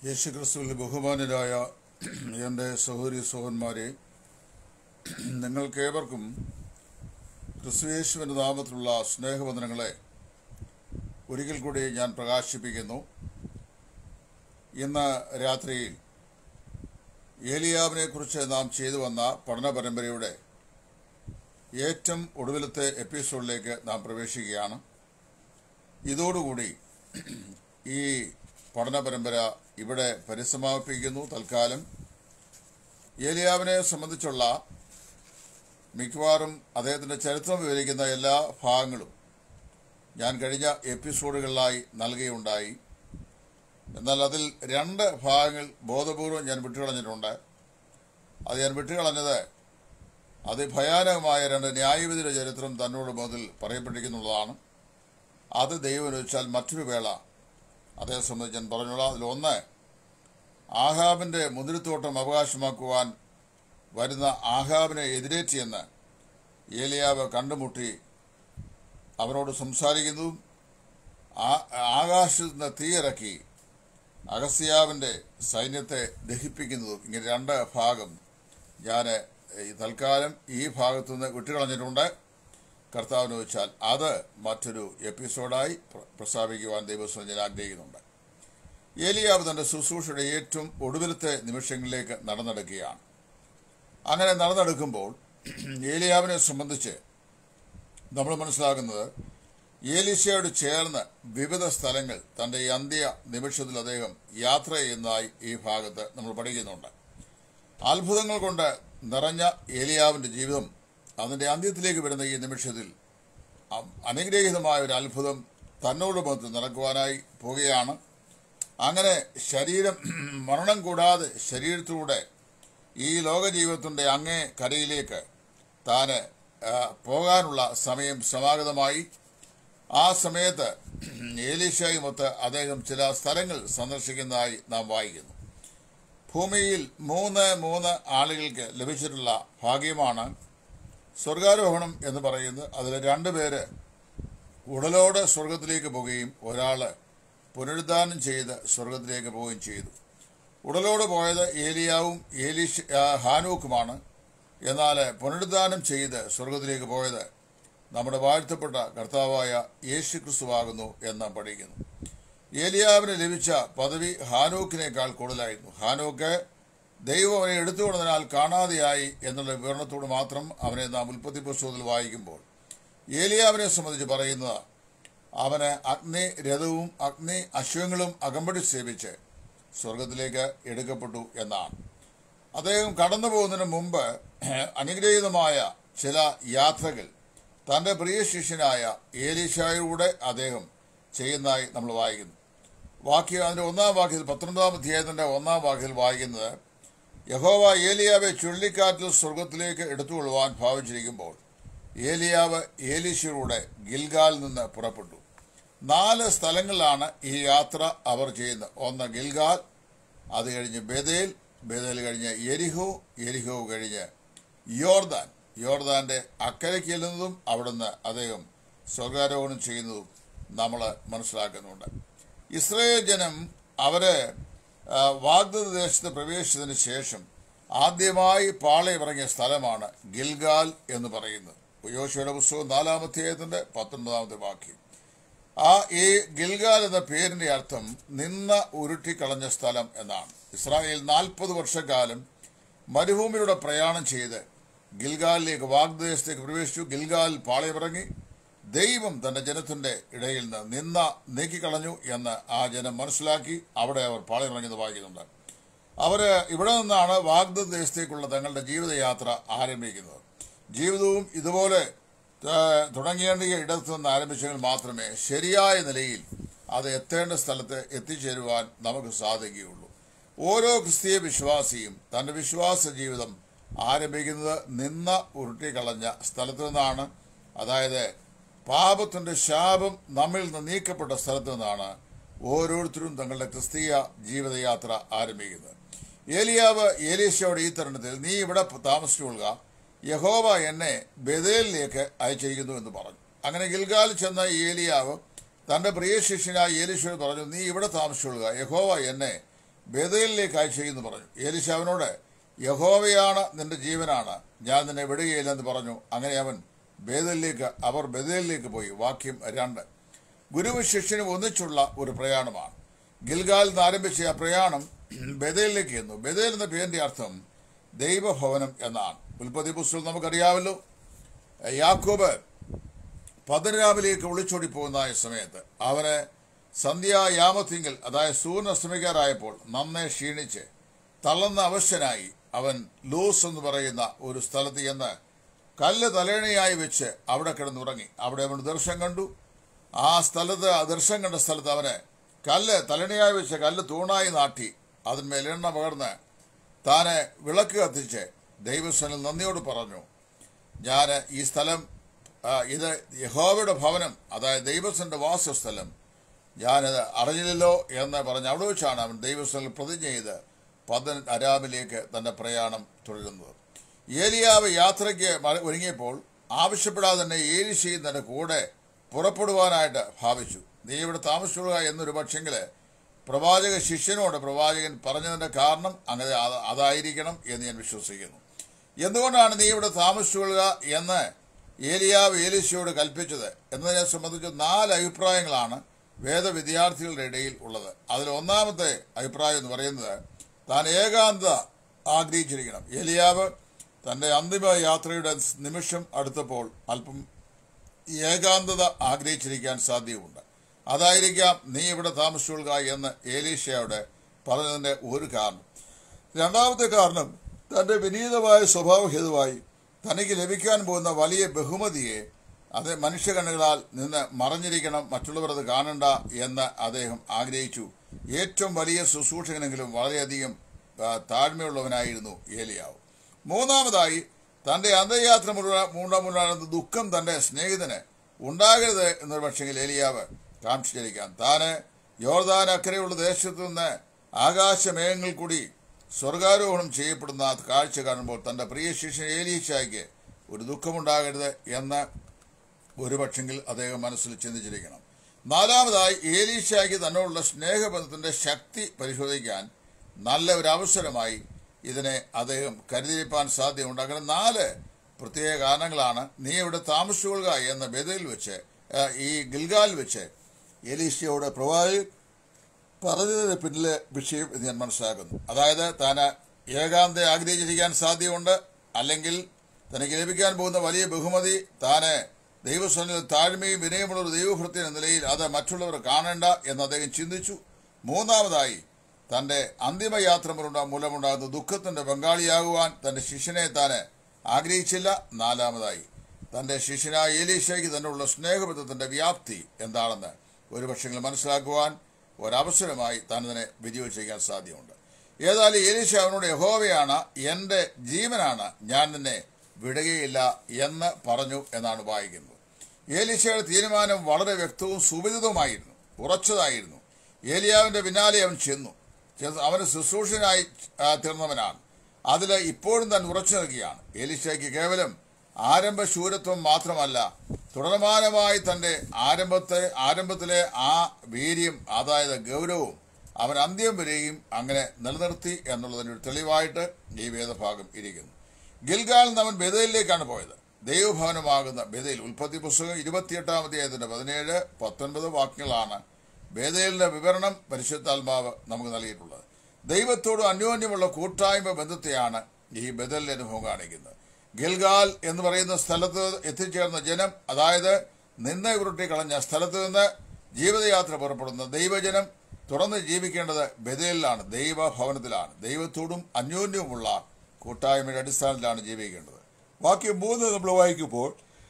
യേശുക്രിസ്തുവിൽ ബഹുമാനരായ എൻ്റെ സഹോദരി സഹോദന്മാരെ നിങ്ങൾക്കേവർക്കും ക്രിസ്തുയേശുവിൻ്റെ നാമത്തിലുള്ള സ്നേഹവന്ദനങ്ങളെ ഒരിക്കൽ കൂടി ഞാൻ പ്രകാശിപ്പിക്കുന്നു ഇന്ന് രാത്രിയിൽ ഏലിയാവിനെ കുറിച്ച് നാം ചെയ്തു വന്ന പഠന പരമ്പരയുടെ ഏറ്റവും ഒടുവിലത്തെ എപ്പിസോഡിലേക്ക് നാം പ്രവേശിക്കുകയാണ് ഇതോടുകൂടി ഈ പഠന പരമ്പര ഇവിടെ പരിസമാപിക്കുന്നു തൽക്കാലം ഏലിയാവിനെ സംബന്ധിച്ചുള്ള മിക്കവാറും അദ്ദേഹത്തിന്റെ ചരിത്രം വിവരിക്കുന്ന എല്ലാ ഭാഗങ്ങളും ഞാൻ കഴിഞ്ഞ എപ്പിസോഡുകളിലായി നൽകുകയുണ്ടായി എന്നാൽ അതിൽ രണ്ട് ഭാഗങ്ങൾ ബോധപൂർവം ഞാൻ വിട്ടുകളഞ്ഞിട്ടുണ്ട് അത് ഞാൻ വിട്ടുകളഞ്ഞത് അതിഭയാനകമായ രണ്ട് ന്യായവിധിയുടെ ചരിത്രം തന്നോട് മുതൽ പറയപ്പെട്ടിരിക്കുന്നുള്ളതാണ് അത് ദൈവം വെച്ചാൽ മറ്റൊരു വേള അതേ സംബന്ധിച്ച് ഞാൻ പറഞ്ഞോളാം അതിലൊന്ന് ആഹാബിന്റെ മുന്തിരിത്തോട്ടം അവകാശമാക്കുവാൻ വരുന്ന ആഹാബിനെ എതിരേറ്റിയെന്ന് ഏലിയാവ് കണ്ടുമുട്ടി അവനോട് സംസാരിക്കുന്നു ആകാശത്ത് നിന്ന് തീയിറക്കി അഗസ്യാവിന്റെ സൈന്യത്തെ ദഹിപ്പിക്കുന്നതും ഇങ്ങനെ രണ്ട് ഭാഗം ഞാൻ ഈ തൽക്കാലം ഈ ഭാഗത്തു നിന്ന് വിട്ടുകളഞ്ഞിട്ടുണ്ട് കർത്താവിന് വെച്ചാൽ അത് മറ്റൊരു എപ്പിസോഡായി പ്ര- പ്രസ്താവിക്കുവാൻ ദൈവസ്വം ഞാൻ ആഗ്രഹിക്കുന്നുണ്ട് ഏലിയാവ് തന്റെ ശുശ്രൂഷയുടെ ഏറ്റവും ഒടുവിലത്തെ നിമിഷങ്ങളിലേക്ക് നടന്നെടുക്കുകയാണ് അങ്ങനെ നടന്നെടുക്കുമ്പോൾ ഏലിയാവിനെ സംബന്ധിച്ച് നമ്മൾ മനസ്സിലാക്കുന്നത് ഏലീശയോട് ചേർന്ന് വിവിധ സ്ഥലങ്ങൾ തന്റെ ഈ അന്ത്യ നിമിഷത്തിൽ അദ്ദേഹം യാത്ര ചെയ്യുന്നതായി ഈ ഭാഗത്ത് നമ്മൾ പഠിക്കുന്നുണ്ട് അത്ഭുതങ്ങൾ കൊണ്ട് നിറഞ്ഞ ഏലിയാവിന്റെ ജീവിതം അതിന്റെ അന്ത്യത്തിലേക്ക് വരുന്ന ഈ നിമിഷത്തിൽ അ- അനുഗ്രഹീതമായ ഒരു അത്ഭുതം തന്നോട് മൊത്തം നടക്കുവാനായി പോവുകയാണ് അങ്ങനെ ശരീരം മരണം കൂടാതെ ശരീരത്തിലൂടെ ഈ ലോകജീവിതത്തിന്റെ അങ്ങേ കരയിലേക്ക് താന് ആ, പോകാനുള്ള സമയം സമാഗതമായി ആ സമയത്ത് ഏലീശയുമൊത്ത് അദ്ദേഹം ചില സ്ഥലങ്ങൾ സന്ദർശിക്കുന്നതായി നാം വായിക്കുന്നു ഭൂമിയിൽ മൂന്ന് മൂന്ന് ആളുകൾക്ക് ലഭിച്ചിട്ടുള്ള ഭാഗ്യമാണ് സ്വർഗാരോഹണം എന്ന് പറയുന്നത് അതിൽ രണ്ടുപേര് ഉടലോടെ സ്വർഗത്തിലേക്ക് പോവുകയും ഒരാള് പുനരുദ്ധാനം ചെയ്ത് സ്വർഗത്തിലേക്ക് പോവുകയും ചെയ്തു ഉടലോട് പോയത് ഏലിയാവും ഏലീഷ് ആ, ഹാനൂക്കുമാണ് എന്നാൽ പുനരുദ്ധാനം ചെയ്ത് സ്വർഗത്തിലേക്ക് പോയത് നമ്മുടെ വാഴ്ത്തപ്പെട്ട കർത്താവായ യേശു ക്രിസ്തുവാകുന്നു എന്ന് പഠിക്കുന്നു ഏലിയാവിന് ലഭിച്ച പദവി ഹാനൂക്കിനേക്കാൾ കൂടുതലായിരുന്നു ഹാനൂക്ക് ദൈവം അവനെ എടുത്തുകൊണ്ടതിനാൽ കാണാതെയായി എന്നുള്ള വിവരണത്തോട് മാത്രം അവനെ നാം ഉൽപ്പത്തി പുസ്തകത്തിൽ വായിക്കുമ്പോൾ ഏലിയാവിനെ സംബന്ധിച്ച് പറയുന്നത് അവന് അഗ്നി രഥവും അഗ്നി അശ്വങ്ങളും അകമ്പടി സേവിച്ച് സ്വർഗത്തിലേക്ക് എടുക്കപ്പെട്ടു എന്നാണ് അദ്ദേഹം കടന്നു പോകുന്നതിന് മുമ്പ് അനുഗ്രഹീതമായ ചില യാത്രകൾ തന്റെ പ്രിയ ശിഷ്യനായ ഏലീഷായിലൂടെ അദ്ദേഹം ചെയ്യുന്നതായി നമ്മൾ വായിക്കുന്നു വാക്യം അതിന്റെ ഒന്നാം വാക്യത്തിൽ പത്തൊൻപതാം അധ്യായത്തിന്റെ ഒന്നാം വാക്യത്തിൽ വായിക്കുന്നത് യഹോവ ഏലിയാവെ ചുഴലിക്കാറ്റിൽ സ്വർഗത്തിലേക്ക് എടുത്തുകൊള്ളുവാൻ ഭാവിച്ചിരിക്കുമ്പോൾ ഏലിയാവ് ഏലീശയിലൂടെ ഗിൽഗാലിൽ നിന്ന് പുറപ്പെട്ടു നാല് സ്ഥലങ്ങളിലാണ് ഈ യാത്ര അവർ ചെയ്യുന്നത് ഒന്ന് ഗിൽഗാൽ അത് കഴിഞ്ഞ് ബദേൽ ബദേൽ കഴിഞ്ഞ് എരിഹോ എരിഹോ കഴിഞ്ഞ് യോർദാൻ യോർദാന്റെ അക്കരയ്ക്ക് ചെല്ലുന്നതും അവിടുന്ന് അദ്ദേഹം സ്വർഗാരോഹണം ചെയ്യുന്നതും നമ്മൾ മനസ്സിലാക്കുന്നുണ്ട് ഇസ്രയേൽ ജനം അവര് ആ, വാഗ്ദത്ത ദേശത്ത് പ്രവേശിച്ചതിന് ശേഷം ആദ്യമായി പാളയമിറങ്ങിയ സ്ഥലമാണ് ഗിൽഗാൽ എന്ന് പറയുന്നത് യോശുവയുടെ പുസ്തകം നാലാമധ്യായത്തിന്റെ പത്തൊൻപതാമത്തെ വാക്യം ആ ഈ ഗിൽഗാൽ എന്ന പേരിന്റെ അർത്ഥം നിന്ന ഉരുട്ടിക്കളഞ്ഞ സ്ഥലം എന്നാണ് ഇസ്രായേൽ നാൽപ്പത് വർഷക്കാലം മരുഭൂമിയിലൂടെ പ്രയാണം ചെയ്ത് ഗിൽഗാലിലേക്ക് വാഗ്ദേശത്തേക്ക് പ്രവേശിച്ചു ഗിൽഗാൽ പാളയമിറങ്ങി ദൈവം തന്റെ ജനത്തിന്റെ ഇടയിൽ നിന്ന് നിന്ന നീക്കിക്കളഞ്ഞു എന്ന് ആ ജനം മനസ്സിലാക്കി അവിടെ അവർ പാളയമിറങ്ങിയത് വായിക്കുന്നുണ്ട് അവര് ഇവിടെ നിന്നാണ് വാഗ്ദത്ത ദേശത്തേക്കുള്ള തങ്ങളുടെ ജീവിതയാത്ര ആരംഭിക്കുന്നത് ജീവിതവും ഇതുപോലെ ആ, തുടങ്ങേണ്ട ഇടത്തു നിന്ന് ആരംഭിച്ചെങ്കിൽ മാത്രമേ ശരിയായ നിലയിൽ അത് എത്തേണ്ട സ്ഥലത്ത് എത്തിച്ചേരുവാൻ നമുക്ക് സാധിക്കുകയുള്ളൂ ഓരോ ക്രിസ്തീയ വിശ്വാസിയും തന്റെ വിശ്വാസ ജീവിതം ആരംഭിക്കുന്നത് നിന്ന ഉരുട്ടിക്കളഞ്ഞ സ്ഥലത്തു നിന്നാണ് അതായത് പാപത്തിന്റെ ശാപം നമ്മിൽ നിന്ന് നീക്കപ്പെട്ട സ്ഥലത്തു നിന്നാണ് ഓരോരുത്തരും തങ്ങളുടെ ക്രിസ്തീയ ജീവിതയാത്ര ആരംഭിക്കുന്നത് ഏലിയാവ് ഏലീശയോട് ഈ തരുണത്തിൽ നീ ഇവിടെ താമസിച്ചുകൊള്ളുക യഹോവ എന്നെ ബദേലിലേക്ക് അയച്ചിരിക്കുന്നു എന്ന് പറഞ്ഞു അങ്ങനെ ഗിൽഗാൽ ചെന്ന ഏലിയാവ് തന്റെ പ്രിയ ശിഷ്യനായ ഏലീശയോട് പറഞ്ഞു നീ ഇവിടെ താമസിച്ചുകൊള്ളുക യഹോവ എന്നെ ബേദയിലേക്ക് അയച്ചെന്ന് പറഞ്ഞു ഏലിശ അവനോട് യഹോവയാണ് നിന്റെ ജീവനാണ് ഞാൻ നിന്നെ വിടുകയില്ലെന്ന് പറഞ്ഞു അങ്ങനെ അവൻ ബേദലിലേക്ക് അവർ ബേദലിലേക്ക് പോയി വാക്യം രണ്ട് ഗുരുവും ശിഷ്യനും ഒന്നിച്ചുള്ള ഒരു പ്രയാണമാണ് ഗിൽഗാലിൽ നിന്ന് ആരംഭിച്ച ആ പ്രയാണം ബദേലിലേക്ക് ചെന്നു ബദേൽ എന്ന പേരിന്റെ അർത്ഥം ദൈവഭവനം എന്നാണ് ഉൽപ്പത്തി പുസ്തകം നമുക്കറിയാമല്ലോ യാക്കോബ് പതിനാമിലേക്ക് ഒളിച്ചോടി പോകുന്ന ആ സമയത്ത് അവന് സന്ധ്യായാമത്തിങ്കിൽ അതായത് സൂര്യൻ അസ്തമിക്കാറായപ്പോൾ നന്നെ ക്ഷീണിച്ച് തളർന്ന അവശനായി അവൻ ലൂസ് എന്ന് പറയുന്ന ഒരു സ്ഥലത്ത് ചെന്ന് കല്ല് തലേണയായി വെച്ച് അവിടെ കിടന്നുറങ്ങി അവിടെ അവൻ ദർശനം കണ്ടു ആ സ്ഥലത്ത് ആ ദർശനം കണ്ട സ്ഥലത്ത് അവന് കല്ല് തലണയായി വെച്ച് കല്ല് തൂണായി നാട്ടി അതിന്മേൽ എണ്ണ പകർന്ന് താന് വിളക്ക് കത്തിച്ച് ദൈവസ്ഥനിൽ നന്ദിയോട് പറഞ്ഞു ഞാൻ ഈ സ്ഥലം ആ, ഇത് യഹോവയുടെ ഭവനം അതായത് ദൈവസ്ഥന്റെ വാസസ്ഥലം ഞാനത് അറിഞ്ഞില്ലല്ലോ എന്ന് പറഞ്ഞ് അവിടെ വെച്ചാണ് അവൻ ദൈവസ്ഥനിൽ പ്രതിജ്ഞ ചെയ്ത് പതൻ അരാമിലേക്ക് തന്റെ പ്രയാണം തുടരുന്നത് ഏലിയാവ് യാത്രയ്ക്ക് മ- ഒരുങ്ങിയപ്പോൾ ആവശ്യപ്പെടാതെ തന്നെ ഏലിശയും തന്റെ കൂടെ പുറപ്പെടുവാനായിട്ട് ഭാവിച്ചു നീ ഇവിടെ താമസിക്കുക എന്നൊരു പക്ഷെങ്കിൽ പ്രവാചക ശിഷ്യനോട് പ്രവാചകൻ പറഞ്ഞതിന്റെ കാരണം അങ്ങനെ അത് അതായിരിക്കണം എന്ന് ഞാൻ വിശ്വസിക്കുന്നു എന്തുകൊണ്ടാണ് നീ ഇവിടെ താമസിച്ചുകൊള്ളുക എന്ന് ഏലിയാവ് ഏലിശയോട് കൽപ്പിച്ചത് എന്നതിനെ സംബന്ധിച്ച് നാല് അഭിപ്രായങ്ങളാണ് വേദവിദ്യാർത്ഥികളുടെ ഇടയിൽ ഉള്ളത് അതിൽ ഒന്നാമത്തെ അഭിപ്രായം എന്ന് പറയുന്നത് താൻ ഏകാന്ത ആഗ്രഹിച്ചിരിക്കണം ഏലിയാവ് തന്റെ അന്തിമ യാത്രയുടെ നിമിഷം അടുത്തപ്പോൾ അല്പം ഏകാന്തത ആഗ്രഹിച്ചിരിക്കാൻ സാധ്യതയുണ്ട് അതായിരിക്കാം നീ ഇവിടെ താമസിച്ചുകൊള്ളുക എന്ന് ഏലീഷയോട് പറഞ്ഞതിന്റെ ഒരു കാരണം രണ്ടാമത്തെ കാരണം തന്റെ വിനീതമായ സ്വഭാവഹേതുവായി തനിക്ക് ലഭിക്കാൻ പോകുന്ന വലിയ ബഹുമതിയെ അത് മനുഷ്യകണ്ണുകളാൽ നിന്ന് മറഞ്ഞിരിക്കണം മറ്റുള്ളവർ അത് കാണണ്ട എന്ന് അദ്ദേഹം ആഗ്രഹിച്ചു ഏറ്റവും വലിയ ശുശ്രൂഷകനെങ്കിലും വളരെയധികം ആ, താഴ്മയുള്ളവനായിരുന്നു ഏലിയാവ് മൂന്നാമതായി തന്റെ അന്തയാത്ര മുഴുവൻ മൂണ്ടാമുണ്ടാകുന്ന ദുഃഖം തന്റെ സ്നേഹിതന് ഉണ്ടാകരുത് എന്നൊരു പക്ഷെങ്കിൽ ഏലിയാവ് കാക്ഷിച്ചിരിക്കാം താന് യോർദാൻ അക്കരെയുള്ള ദേശത്തു നിന്ന് ആകാശമേഘങ്ങൾ കൂടി സ്വർഗാരോഹണം ചെയ്യപ്പെടുന്ന ആ കാഴ്ച കാണുമ്പോൾ തന്റെ പ്രിയ ശിഷ്യൻ ഏലീശായ്ക്ക് ഒരു ദുഃഖമുണ്ടാകരുത് എന്ന് ഒരു പക്ഷെങ്കിൽ അദ്ദേഹം മനസ്സിൽ ചിന്തിച്ചിരിക്കണം നാലാമതായി ഏലീശായ്ക്ക് തന്നോടുള്ള സ്നേഹബന്ധത്തിന്റെ ശക്തി പരിശോധിക്കാൻ നല്ല ഒരു അവസരമായി ഇതിനെ അദ്ദേഹം കരുതിയിരിക്കാൻ സാധ്യതയുണ്ട് അങ്ങനെ നാല് പ്രത്യേക കാരണങ്ങളാണ് നീ ഇവിടെ താമസിച്ചുകൊള്ളുക എന്ന ബദലിൽ വെച്ച് ആ, ഈ ഗിൽഗാൽ വെച്ച് എലീശയോട് പ്രവാചകൻ പറഞ്ഞതിന് പിന്നിലെ വിഷയം എന്ന് ഞാൻ മനസ്സിലാക്കുന്നു അതായത് താൻ ഏകാന്ത ആഗ്രഹിച്ചിരിക്കാൻ സാധ്യതയുണ്ട് അല്ലെങ്കിൽ തനിക്ക് ലഭിക്കാൻ പോകുന്ന വലിയ ബഹുമതി താന് ദൈവസ്വനിൽ താഴ്മയും വിനയമുള്ള ഒരു ദൈവഭൃത്യ എന്ന നിലയിൽ അത് മറ്റുള്ളവർ കാണേണ്ട എന്ന് അദ്ദേഹം ചിന്തിച്ചു മൂന്നാമതായി തന്റെ അന്തിമയാത്ര മുതലുണ്ടാ- മൂലമുണ്ടാകുന്ന ദുഃഖത്തിന്റെ പങ്കാളിയാകുവാൻ തന്റെ ശിഷ്യനെ താന് ആഗ്രഹിച്ചില്ല നാലാമതായി തന്റെ ശിഷ്യനായ ഏലീശയ്ക്ക് തന്നുള്ള സ്നേഹബന്ധത്തിന്റെ വ്യാപ്തി എന്താണെന്ന് ഒരുപക്ഷെങ്കിലും മനസ്സിലാക്കുവാൻ ഒരവസരമായി താൻ ഇതിനെ വിനിയോഗിക്കാൻ സാധ്യതയുണ്ട് ഏതായാലും ഏലീശ അവനോട് യഹോവയാണ് എന്റെ ജീവനാണ് ഞാൻ നിന്നെ വിടുകയില്ല എന്ന് പറഞ്ഞു എന്നാണ് വായിക്കുന്നത് ഏലീശയുടെ തീരുമാനം വളരെ വ്യക്തവും സുവിദിതവുമായിരുന്നു ഉറച്ചതായിരുന്നു ഏലിയാവിന്റെ പിന്നാലെ അവൻ ചെന്നു ചെന്ന് അവന് ശുശ്രൂഷനായി ആ, തീർന്നവനാണ് അതിൽ ഇപ്പോഴും താൻ ഉറച്ചു നിൽക്കുകയാണ് ഏലിശയ്ക്ക് കേവലം ആരംഭ ശൂരത്വം മാത്രമല്ല തുടർമാനമായി തന്റെ ആരംഭത്തെ ആരംഭത്തിലെ ആ വീര്യം അതായത് ഗൗരവവും അവൻ അന്ത്യം വരെയും അങ്ങനെ നിലനിർത്തി എന്നുള്ളതിന്റെ ഒരു തെളിവായിട്ട് ഈ വേദഭാഗം ഇരിക്കുന്നു ഗിൽഗാൽ നിന്ന് അവൻ ബദലിലേക്കാണ് പോയത് ദൈവഭവനമാകുന്ന ബദൽ ഉൽപ്പത്തി പുസ്തകം ഇരുപത്തിയെട്ടാം അധ്യായത്തിന്റെ പതിനേഴ് പത്തൊൻപത് വാക്യങ്ങളാണ് ബേദലിന്റെ വിവരണം പരിശുദ്ധാത്മാവ് നമുക്ക് നൽകിയിട്ടുള്ളത് ദൈവത്തോട് അന്യോന്യമുള്ള കൂട്ടായ്മ ബന്ധത്തെയാണ് ഈ ബദലിന്റെ അനുഭവം കാണിക്കുന്നത് ഗിൽഗാൽ എന്ന് പറയുന്ന സ്ഥലത്ത് എത്തിച്ചേർന്ന ജനം അതായത് നിന്ന് ഉരുട്ടി കളഞ്ഞ സ്ഥലത്ത് നിന്ന് ജീവിതയാത്ര പുറപ്പെടുന്ന ദൈവജനം തുറന്ന് ജീവിക്കേണ്ടത് ബദലിലാണ് ദൈവഭവനത്തിലാണ് ദൈവത്തോടും അന്യോന്യവുമുള്ള കൂട്ടായ്മയുടെ അടിസ്ഥാനത്തിലാണ് ജീവിക്കേണ്ടത് വാക്യം മൂന്ന് നമ്മൾ വായിക്കുമ്പോൾ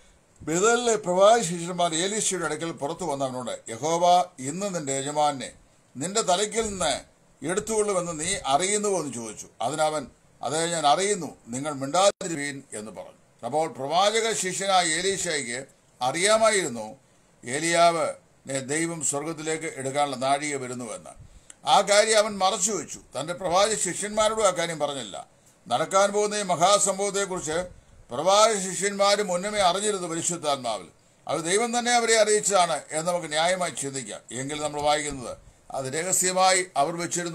ബദലിലെ പ്രവാചക ശിഷ്യന്മാർ ഏലീശയുടെ അടുക്കൽ പുറത്തു വന്നവനോട് യഹോവ ഇന്ന് നിന്റെ യജമാനെ നിന്റെ തലയ്ക്കിൽ നിന്ന് എടുത്തുകൊള്ളുമെന്ന് നീ അറിയുന്നുവോ എന്ന് ചോദിച്ചു അതിനവൻ അതേ ഞാൻ അറിയുന്നു നിങ്ങൾ മിണ്ടാതിരുവീൻ എന്ന് പറഞ്ഞു അപ്പോൾ പ്രവാചക ശിഷ്യനായ ഏലീശയ്ക്ക് അറിയാമായിരുന്നു ഏലിയാവ് ദൈവം സ്വർഗത്തിലേക്ക് എടുക്കാനുള്ള നാഴിക വരുന്നുവെന്ന് ആ കാര്യം അവൻ മറച്ചു വെച്ചു തന്റെ പ്രവാചക ശിഷ്യന്മാരോടും ആ കാര്യം പറഞ്ഞില്ല നടക്കാൻ പോകുന്ന ഈ മഹാസംഭവത്തെക്കുറിച്ച് പ്രവാചക ശിഷ്യന്മാർ മുന്നമേ അറിഞ്ഞിരുന്നു പരിശുദ്ധാത്മാവിൽ അത് ദൈവം തന്നെ അവരെ അറിയിച്ചതാണ് എന്ന് നമുക്ക് ന്യായമായി ചിന്തിക്കാം എങ്കിൽ നമ്മൾ വായിക്കുന്നത് അത് രഹസ്യമായി അവർ വെച്ചിരുന്നു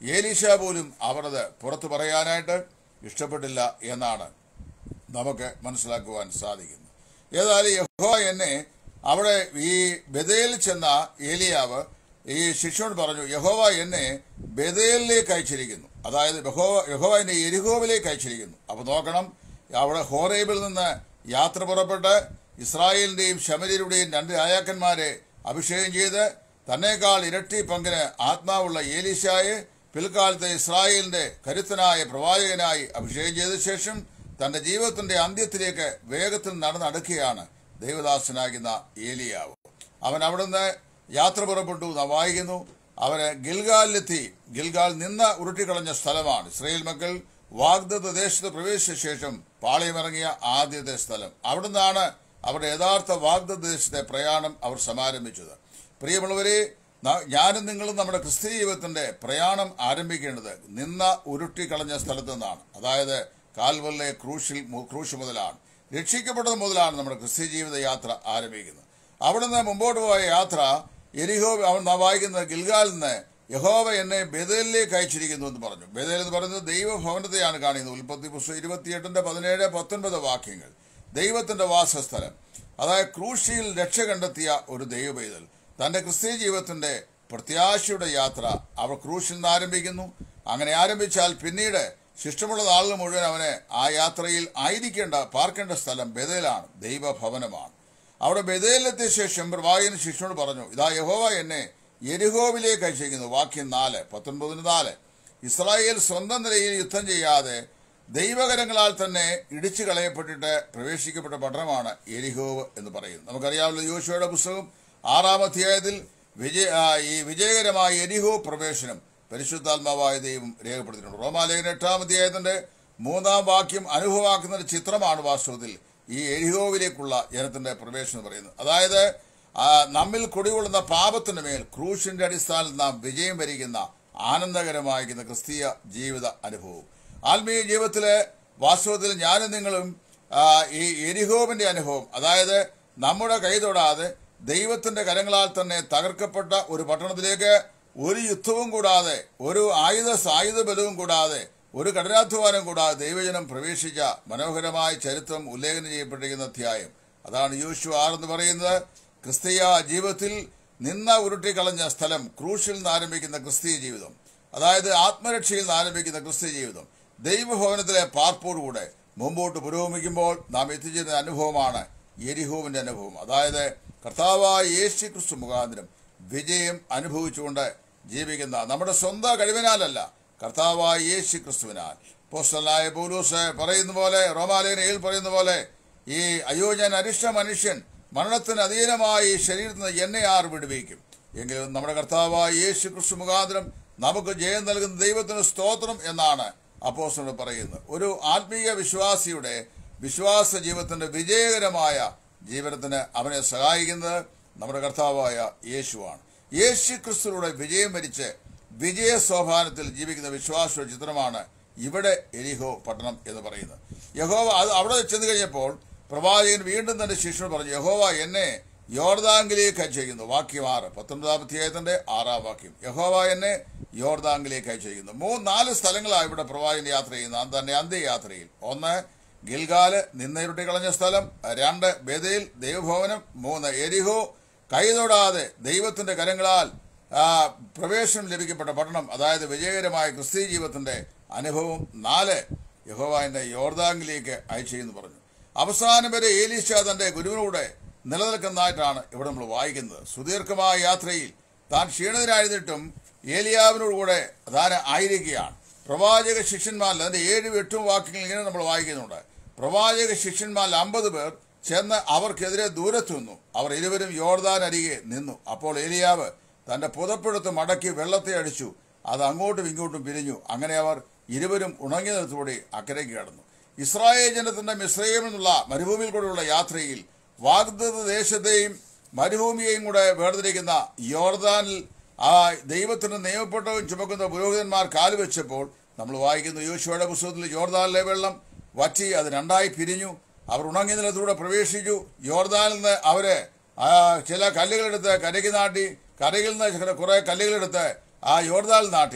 ഏലീശ പോലും അവർ അത് പുറത്തു പറയാനായിട്ട് ഇഷ്ടപ്പെട്ടില്ല എന്നാണ് നമുക്ക് മനസ്സിലാക്കുവാൻ സാധിക്കുന്നത് ഏതായാലും യഹോവ എന്നെ അവിടെ ഈ ബദയിൽ ചെന്ന ഏലിയാവ് ഈ ശിഷ്യനോട് പറഞ്ഞു യഹോവ എന്നെ ബദലിലേക്ക് അയച്ചിരിക്കുന്നു അതായത് യഹോവ യഹോവ എന്നെ എരിഹോവിലേക്ക് അയച്ചിരിക്കുന്നു അപ്പൊ നോക്കണം അവിടെ ഹോറേബിൽ നിന്ന് യാത്ര പുറപ്പെട്ട് ഇസ്രായേലിന്റെയും ശമരിയുടെയും രണ്ട് രാജാക്കന്മാരെ അഭിഷേകം ചെയ്ത് തന്നേക്കാൾ ഇരട്ടി പങ്കിന് ആത്മാവുള്ള ഏലീശായെ പിൽക്കാലത്ത് ഇസ്രായേലിന്റെ കരുത്തനായ പ്രവാചകനായി അഭിഷേകം ചെയ്ത ശേഷം തന്റെ ജീവിതത്തിന്റെ അന്ത്യത്തിലേക്ക് വേഗത്തിൽ നടന്നടക്കുകയാണ് ദൈവദാസനാകുന്ന ഏലിയാവ് അവൻ അവിടുന്ന് യാത്ര പുറപ്പെട്ടു നാം വായിക്കുന്നു അവന് ഗിൽഗാലിലെത്തി ഗിൽഗാൽ നിന്ന് ഉരുട്ടിക്കളഞ്ഞ സ്ഥലമാണ് ഇസ്രയേൽ മക്കൾ വാഗ്ദത്ത ദേശത്ത് പ്രവേശിച്ച ശേഷം പാളയമിറങ്ങിയ ആദ്യത്തെ സ്ഥലം അവിടുന്നാണ് അവരുടെ യഥാർത്ഥ വാഗ്ദത്ത ദേശത്തെ പ്രയാണം അവർ സമാരംഭിച്ചത് പ്രിയമുള്ളവരെ ന- ഞാനും നിങ്ങളും നമ്മുടെ ക്രിസ്തീയ ജീവിതത്തിന്റെ പ്രയാണം ആരംഭിക്കേണ്ടത് നിന്ന ഉരുട്ടിക്കളഞ്ഞ സ്ഥലത്തു നിന്നാണ് അതായത് കാൽവല്ലെ ക്രൂശിൽ മു- ക്രൂശ് മുതലാണ് രക്ഷിക്കപ്പെട്ടത് മുതലാണ് നമ്മുടെ ക്രിസ്തീയ ജീവിത യാത്ര ആരംഭിക്കുന്നത് അവിടുന്ന് മുമ്പോട്ട് പോയ യാത്ര എരിഹോ അവൻ നാം വായിക്കുന്നത് ഗിൽഗാലിൽ നിന്ന് യഹോവ എന്നെ ബദലിലേക്ക് അയച്ചിരിക്കുന്നു എന്ന് പറഞ്ഞു ബദൽ എന്ന് പറയുന്നത് ദൈവഭവനത്തെയാണ് കാണുന്നത് ഉൽപ്പത്തി പുസ്തകം ഇരുപത്തിയെട്ടിന്റെ പതിനേഴ് പത്തൊൻപത് വാക്യങ്ങൾ ദൈവത്തിന്റെ വാസസ്ഥലം അതായത് ക്രൂശിയിൽ രക്ഷ കണ്ടെത്തിയ ഒരു ദൈവപൈതൽ തന്റെ ക്രിസ്തീയ ജീവിതത്തിന്റെ പ്രത്യാശയുടെ യാത്ര അവർ ക്രൂശിൽ നിന്ന് ആരംഭിക്കുന്നു അങ്ങനെ ആരംഭിച്ചാൽ പിന്നീട് ശിഷ്ടമുള്ള നാളുകൾ മുഴുവൻ അവന് ആ യാത്രയിൽ ആയിരിക്കേണ്ട പാർക്കേണ്ട സ്ഥലം ബദലാണ് ദൈവഭവനമാണ് അവിടെ ബദലിലെത്തിയ ശേഷം പ്രവാചകൻ ശിഷ്യനോട് പറഞ്ഞു ഇതാ യഹോവ എന്നെ യെരിഹോവിലേക്ക് അയച്ചിരിക്കുന്നു വാക്യം നാല് പത്തൊൻപതിന് നാല് ഇസ്രായേൽ സ്വന്തം നിലയിൽ യുദ്ധം ചെയ്യാതെ ദൈവകരങ്ങളാൽ തന്നെ ഇടിച്ചു കളയപ്പെട്ടിട്ട് പ്രവേശിക്കപ്പെട്ട പട്ടണമാണ് എരിഹോവ് എന്ന് പറയുന്നത് നമുക്കറിയാവുന്ന യോശുവയുടെ പുസ്തകം ആറാം അധ്യായത്തിൽ വിജയ ആ, ഈ വിജയകരമായ എരിഹോ പ്രവേശനം പരിശുദ്ധാത്മാവായ ദൈവം രേഖപ്പെടുത്തിയിട്ടുണ്ട് റോമാലേഖന എട്ടാം അധ്യായത്തിന്റെ മൂന്നാം വാക്യം അനുഭവമാക്കുന്ന ഒരു ചിത്രമാണ് വാസ്തവത്തിൽ ഈ എരിഹോവിലേക്കുള്ള ജനത്തിന്റെ പ്രവേശനം എന്ന് പറയുന്നത് അതായത് ആ, നമ്മിൽ കുടികൊള്ളുന്ന പാപത്തിന് മേൽ ക്രൂശിന്റെ അടിസ്ഥാനത്തിൽ നാം വിജയം വരിക്കുന്ന ആനന്ദകരമായിരിക്കുന്ന ക്രിസ്തീയ ജീവിത അനുഭവം ആത്മീയ ജീവിതത്തിലെ വാസ്തവത്തിൽ ഞാനും നിങ്ങളും ആ, ഈ എരിഹോവിന്റെ അനുഭവം അതായത് നമ്മുടെ കൈ തൊടാതെ ദൈവത്തിന്റെ കരങ്ങളാൽ തന്നെ തകർക്കപ്പെട്ട ഒരു പട്ടണത്തിലേക്ക് ഒരു യുദ്ധവും കൂടാതെ ഒരു ആയുധ സായുധ ബലവും കൂടാതെ ഒരു കഠിനാധ്വാനം കൂടാതെ ദൈവജനം പ്രവേശിച്ച മനോഹരമായ ചരിത്രം ഉല്ലേഖനം ചെയ്യപ്പെട്ടിരിക്കുന്ന അധ്യായം അതാണ് യോശു ആർ എന്ന് പറയുന്നത് ക്രിസ്തീയ ജീവിതത്തിൽ നിന്ന ഉരുട്ടിക്കളഞ്ഞ സ്ഥലം ക്രൂശിൽ നിന്ന് ആരംഭിക്കുന്ന ക്രിസ്തീയ ജീവിതം അതായത് ആത്മരക്ഷയിൽ നിന്ന് ആരംഭിക്കുന്ന ക്രിസ്തീയ ജീവിതം ദൈവഭവനത്തിലെ പാർപ്പോടുകൂടെ മുമ്പോട്ട് പുരോഗമിക്കുമ്പോൾ നാം എത്തിച്ചേരുന്ന അനുഭവമാണ് എരിഹോവിന്റെ അനുഭവം അതായത് കർത്താവായ യേശു ക്രിസ്തു മുഖാന്തരം വിജയം അനുഭവിച്ചുകൊണ്ട് ജീവിക്കുന്ന നമ്മുടെ സ്വന്തം കഴിവിനാലല്ല കർത്താവായ യേശു ക്രിസ്തുവിനാൽ പോസ്റ്റലായ പൗലൂസ് പറയുന്ന പോലെ റോമാലേനയിൽ പറയുന്ന പോലെ ഈ അയ്യോ ഞാൻ അരിഷ്ട മനുഷ്യൻ മരണത്തിന് അധീനമായി ഈ ശരീരത്തിൽ നിന്ന് എന്നെ ആർ വിടുവിക്കും എങ്കിലും നമ്മുടെ കർത്താവായ യേശു ക്രിസ്തു മുഖാന്തരം നമുക്ക് ജയം നൽകുന്ന ദൈവത്തിന് സ്തോത്രം എന്നാണ് അപ്പോസ്റ്റലൻ പറയുന്നത് ഒരു ആത്മീയ വിശ്വാസിയുടെ വിശ്വാസ ജീവിതത്തിന്റെ വിജയകരമായ ജീവിതത്തിന് അവനെ സഹായിക്കുന്നത് നമ്മുടെ കർത്താവായ യേശുവാണ് യേശു ക്രിസ്തുവിലൂടെ വിജയം വരിച്ച് വിജയ സോപാനത്തിൽ ജീവിക്കുന്ന വിശ്വാസ ചിത്രമാണ് ഇവിടെ എരിഹോ പട്ടണം എന്ന് പറയുന്നത് യഹോവ അത് അവിടെ ചെന്ന് കഴിഞ്ഞപ്പോൾ പ്രവാചകൻ വീണ്ടും തന്റെ ശിഷ്യനോട് പറഞ്ഞു യഹോവ എന്നെ യോർദാങ്കിലേക്ക് അയച്ചിരിക്കുന്നു വാക്യം ആറ് പത്തൊൻപതാം അധ്യായത്തിന്റെ ആറാം വാക്യം യഹോവ എന്നെ യോർദാങ്കിലേക്ക് അയച്ചിരിക്കുന്നു മൂന്ന് നാല് സ്ഥലങ്ങളാണ് ഇവിടെ പ്രവാചകൻ യാത്ര ചെയ്യുന്നത് അത് തന്നെ അന്ത്യയാത്രയിൽ ഒന്ന് ഗിൽഗാല് നിന്നയുരുട്ടി കളഞ്ഞ സ്ഥലം രണ്ട് ബദയിൽ ദൈവഭവനം മൂന്ന് എരിഹോ കൈതൊടാതെ ദൈവത്തിന്റെ കരങ്ങളാൽ ആ, പ്രവേശനം ലഭിക്കപ്പെട്ട പട്ടണം അതായത് വിജയകരമായ ക്രിസ്തീയ ജീവിതത്തിന്റെ അനുഭവം നാല് യഹോവാന്റെ യോർദാങ്കിലേക്ക് അയച്ചെന്ന് പറഞ്ഞു അവസാനം വരെ ഏലീശ തന്റെ ഗുരുവിനൂടെ നിലനിൽക്കുന്നതായിട്ടാണ് ഇവിടെ നമ്മൾ വായിക്കുന്നത് സുദീർഘമായ യാത്രയിൽ താൻ ക്ഷീണിതനായിരുന്നിട്ടും ഏലിയാവിനോട് കൂടെ താൻ ആയിരിക്കുകയാണ് പ്രവാചക ശിഷ്യന്മാരിൽ അതിന്റെ ഏഴും എട്ടും വാക്യങ്ങൾ ഇങ്ങനെ നമ്മൾ വായിക്കുന്നുണ്ട് പ്രവാചക ശിഷ്യന്മാരിൽ അമ്പത് പേർ ചെന്ന് അവർക്കെതിരെ ദൂരത്ത് നിന്നു അവർ ഇരുവരും യോർദാൻ അരികെ നിന്നു അപ്പോൾ ഏലിയാവ് തന്റെ പുതപ്പെടുത്ത് മടക്കി വെള്ളത്തെ അടിച്ചു അത് അങ്ങോട്ടും ഇങ്ങോട്ടും പിരിഞ്ഞു അങ്ങനെ അവർ ഇരുവരും ഉണങ്ങി നിലത്തൂടെ അക്കരയ്ക്ക് കടന്നു ഇസ്രായേൽ ജനത്തിന്റെ മിശ്രയിൽ നിന്നുള്ള മരുഭൂമിയിൽ കൂടെയുള്ള യാത്രയിൽ വാഗ്ദത്ത ദേശത്തെയും മരുഭൂമിയെയും കൂടെ വേർതിരിക്കുന്ന യോർദാനിൽ ആ ദൈവത്തിന് നിയമപ്പെട്ടവും ചുമക്കുന്ന പുരോഹിതന്മാർ കാലുവെച്ചപ്പോൾ നമ്മൾ വായിക്കുന്ന യോശുവയുടെ പുസ്തകത്തിൽ യോർദാനിലെ വെള്ളം വറ്റി അത് രണ്ടായി പിരിഞ്ഞു അവർ ഉണങ്ങി നിലത്തൂടെ പ്രവേശിച്ചു യോർദാനിൽ നിന്ന് അവര് ആ ചില കല്ലുകളെടുത്ത് കരയ്ക്ക് നാട്ടി കരയിൽ നിന്ന് ചില കുറെ കല്ലുകളെടുത്ത് ആ യോർദാനിൽ നാട്ടി